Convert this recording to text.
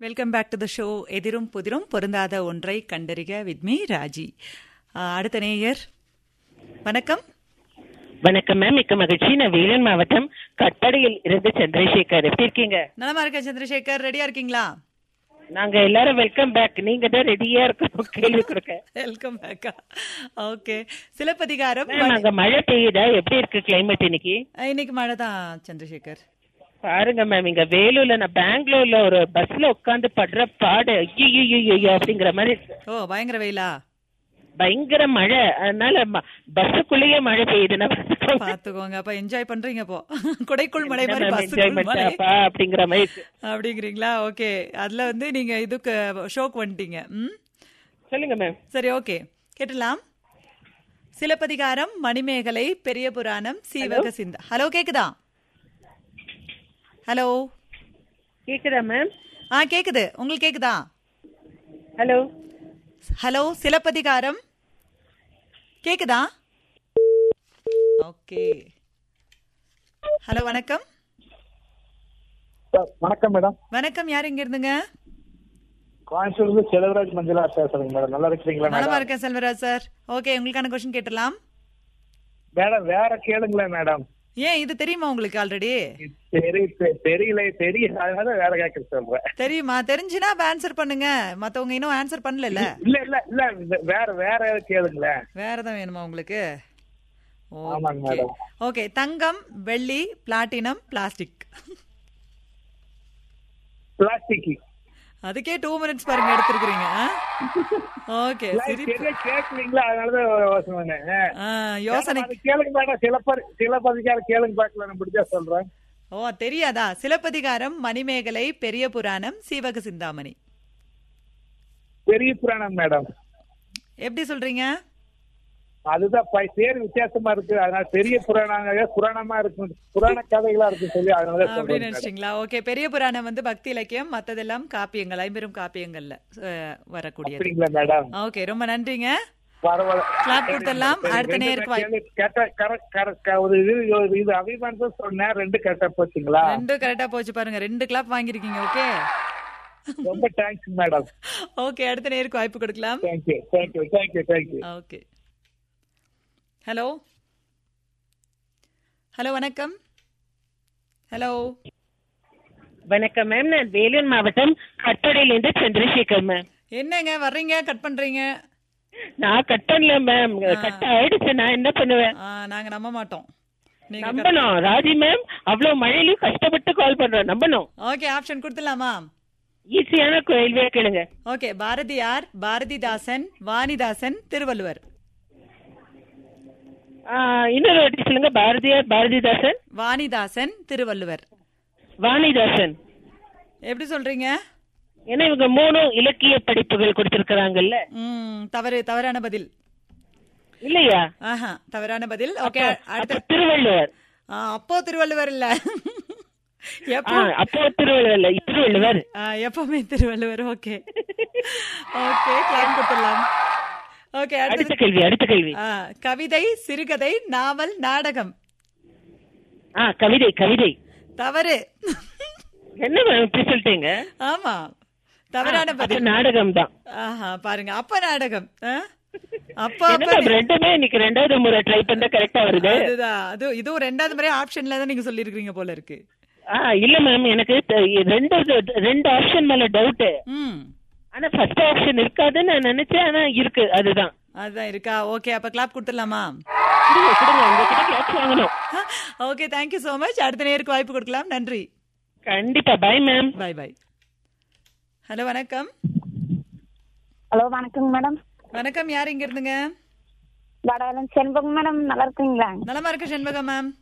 Welcome back to the show எதிரும் புதிரும் பொருந்தாத ஒன்றை கண்டறிக வித் மீ ராஜி ஆ, அடுத்த நேயர் வணக்கம் வணக்கம் மேம் மிக்க மகிழ்ச்சி நான் வேலூர் மாவட்டம் கட்டடையில் இருந்து சந்திரசேகர் எப்படி இருக்கீங்க நலமா இருக்க சந்திரசேகர் ரெடியா இருக்கீங்களா நாங்க எல்லாரும் வெல்கம் பேக் நீங்க தான் ரெடியா இருக்கணும் கேள்வி கொடுக்க வெல்கம் பேக்கா ஓகே சிலப்பதிகாரம் மேம் அங்க மழை பெய்யுதா எப்படி இருக்கு கிளைமேட் இன்னைக்கு ஆ, இன்னைக்கு மழை தான் சந்திரசேகர் பாருங்க மேம் இங்க வேலூர்ல நான் பெங்களூர்ல ஒரு பஸ்ல உட்காந்து படுற பாடு ஐயோ அப்படிங்கிற மாதிரி இருக்கு. ஓ பயங்கர வெயிலா பயங்கர மழை அதனால பஸ்ஸுக்குள்ளேயே மழை பெய்யுதுன்னா பாத்துக்கோங்க. பாத்துக்கோங்க அப்ப என்ஜாய் பண்றீங்க இப்போ குடைக்குள் மழை என்ன மாதிரி ma'am பஸ்ஸுக்குள் enjoyment மழை ஆப்பா அப்படிங்கிற மாதிரி இருக்கு. அப்படிங்கிறீங்களா ஓகே அதுல வந்து நீங்க இதுக்கு ஷோக்கு வந்துட்டீங்க ம் சொல்லுங்க மேம் சரி ஓகே கேட்டலாம் சிலப்பதிகாரம் மணிமேகலை பெரிய புராணம் சீவக சிந்த ஹலோ கேக்குதா ஹலோ கேக்குதா மேம் ஆ கேக்குது உங்களுக்கு கேக்குதா ஹலோ ஹலோ சிலப்பதிகாரம் கேக்குதா ஓகே ஹலோ வணக்கம் வணக்கம் மேடம் வணக்கம் யார் இங்க இருந்துங்க கோயம்புத்தூர்ல செலவராஜ் மஞ்சளா பேசுறேங்க மேடம் நல்லா இருக்கிறீங்களா நலமா மேடம் இருக்கேன் செல்வராஜ் சார் ஓகே உங்களுக்கான கொஸ்டின் கேட்டலாம் மேடம் வேற கேளுங்களேன் மேடம் ஏன் இது தெரியுமா உங்களுக்கு ஆல்ரெடி தெரி தெ- தெரியல தெரியல அதனால வேற கேட்க சொல்றேன் தெரியுமா தெரிஞ்சுனா ஆன்சர் பண்ணுங்க மத்தவங்க இன்னும் ஆன்சர் பண்ணல இல்ல இல்ல இல்ல வே- வேற வேற ஏதாவது கேளுங்களேன் வேற தான் வேணுமா உங்களுக்கு ஆமாங்க ஓகே மேடம். ஓகே தங்கம் வெள்ளி பிளாட்டினம் பிளாஸ்டிக் பிளாஸ்டிக் அதுக்கே டூ மினிட்ஸ் பாருங்க எடுத்திருக்கிறீங்க ஓகே சரி சரியா கேட்கலீங்களா அதனாலதான் யோசனை பண்ணேன். ஆ, யோசனை மேடம், அது கேளுங்க மேடம் சில பதி சில பதிக்கார கேளுங்க பார்க்கல நான் பிடிச்சா சொல்றேன் ஓ தெரியாதா சிலப்பதிகாரம் மணிமேகலை பெரிய புராணம் சீவக சிந்தாமணி பெரிய புராணம் மேடம் எப்படி சொல்றீங்க அதுதான் பை- பேர் வித்தியாசமா இருக்கு அதனால பெரிய புராணங்க புராணமா இருக்கும் புராண கதைகளா இருக்கு சொல்லி அதனால அப்படின்னு சொல்றேன் நினைச்சிட்டீங்களா ஓகே பெரிய புராணம் வந்து பக்தி இலக்கியம் மத்ததெல்லாம் காப்பியங்கள் ஐம்பெரும் காப்பியங்கள்ல அஹ், வரக்கூடியது அப்படிங்களா மேடம் ஓகே ரொம்ப நன்றிங்க பரவாயில்ல Clap கொடுத்துடலாம். சரி, அடுத்த ரெண்டு நேருக்கு வாய்- கேள்வி கேட்டா correct, correct, க- ஒரு இது ஒரு இது அபிமானத்தை சொன்னேன் ரெண்டு கரெக்டா போச்சுங்களா ரெண்டும் கரெக்டா போச்சு பாருங்க ரெண்டு கிளாப் வாங்கிருக்கீங்க ஓகே ரொம்ப தேங்க்ஸ் மேடம் ஓகே அடுத்த நேருக்கு வாய்ப்பு கொடுக்கலாம் thank you thank you thank you thank you okay hello hello வணக்கம் ஹலோ வணக்கம் மேம் நான் வேலூர் மாவட்டம் கட்டடையில இருந்து சந்திரசேகர் மேம் என்னங்க வர்றீங்க கட் பண்றீங்க நான் கட் பண்ணல மேம் கட் ஆயிடுச்சு நான் என்ன பண்ணுவேன் ஆ, நாங்க நம்ப மாட்டோம் நீங்க நம்பணும் ராஜி மேம் அவ்வளவு மழையிலயும் கஷ்டப்பட்டு கால் பண்றோம் நம்பணும் ஓகே ஆப்ஷன் கொடுத்துடலாமா ஈஸியான கேள்வியா கேளுங்க ஓகே பாரதியார் பாரதிதாசன் வாணிதாசன் திருவள்ளுவர் ஆ, இன்னொரு வாட்டி சொல்லுங்க பாரதியார் பாரதிதாசன் வாணிதாசன் திருவள்ளுவர் வாணிதாசன் எப்படி சொல்றீங்க ஏன்னா இவங்க மூணு இலக்கிய படிப்புகள் கொடுத்திருக்கிறாங்கல்ல ம் தவறு தவறான பதில் இல்லையா ஆஹா தவறான பதில் ஓகே அடுத்த அப்ப திருவள்ளுவர் ஆ, அப்போ திருவள்ளுவர் இல்ல ஆ, எப்போ அப்போ திருவள்ளுவர் இல்ல திருவள்ளுவர் ஆ, எப்பவுமே திருவள்ளுவர் ஓகே ஓகே கிளாப் கொடுத்துடலாம் ஓகே அடுத்த அடுத்தது கேள்வி அடுத்த கேள்வி ஆ, கவிதை சிறுகதை நாவல் நாடகம் ஆ கவிதை கவிதை தவறு என்ன மேம் இப்படி சொல்லிட்டீங்க ஆமா தவறான அப்ப பதில் நாடகம் தான் ஆஹா பாருங்க அப்ப நாடகம் ஆ? அப்ப என்ன அப்ப மேம் ரெண்டுமே இன்னைக்கு ரெண்டாவது முறை ட்ரை பண்ணா கரெக்டா வருது அதுதான் அது இதுவும் ரெண்டாவது முறை ஆப்ஷன்ல தான் நீங்க சொல்லிருக்கீங்க போல இருக்கு ஆ இல்ல மேம் எனக்கு த- ரெண்டு ரெண்டு ஆப்ஷன் மேல டவுட் ம் ஆனா ஃபர்ஸ்ட் ஆப்ஷன் இருக்காதுன்னு நான் நினைச்சேன் ஆனா இருக்கு அதுதான் அதுதான் இருக்கா ஓகே அப்ப கிளாப் கொடுத்துடலாமா கொடுங்க கொடுங்க உங்ககிட்ட கிளாஸ் வாங்கணும் ஓகே தேங்க்யூ so மச் அடுத்த நேருக்கு வாய்ப்பு கொடுக்கலாம் நன்றி கண்டிப்பா bye ma'am bye bye hello வணக்கம் ஹலோ வணக்கங்க மேடம் வணக்கம் யார் இங்க இருந்துங்க வடவலம் செண்பகம் மேடம் நல்லா இருக்கீங்களா நலமா இருக்க செண்பகம் மேம்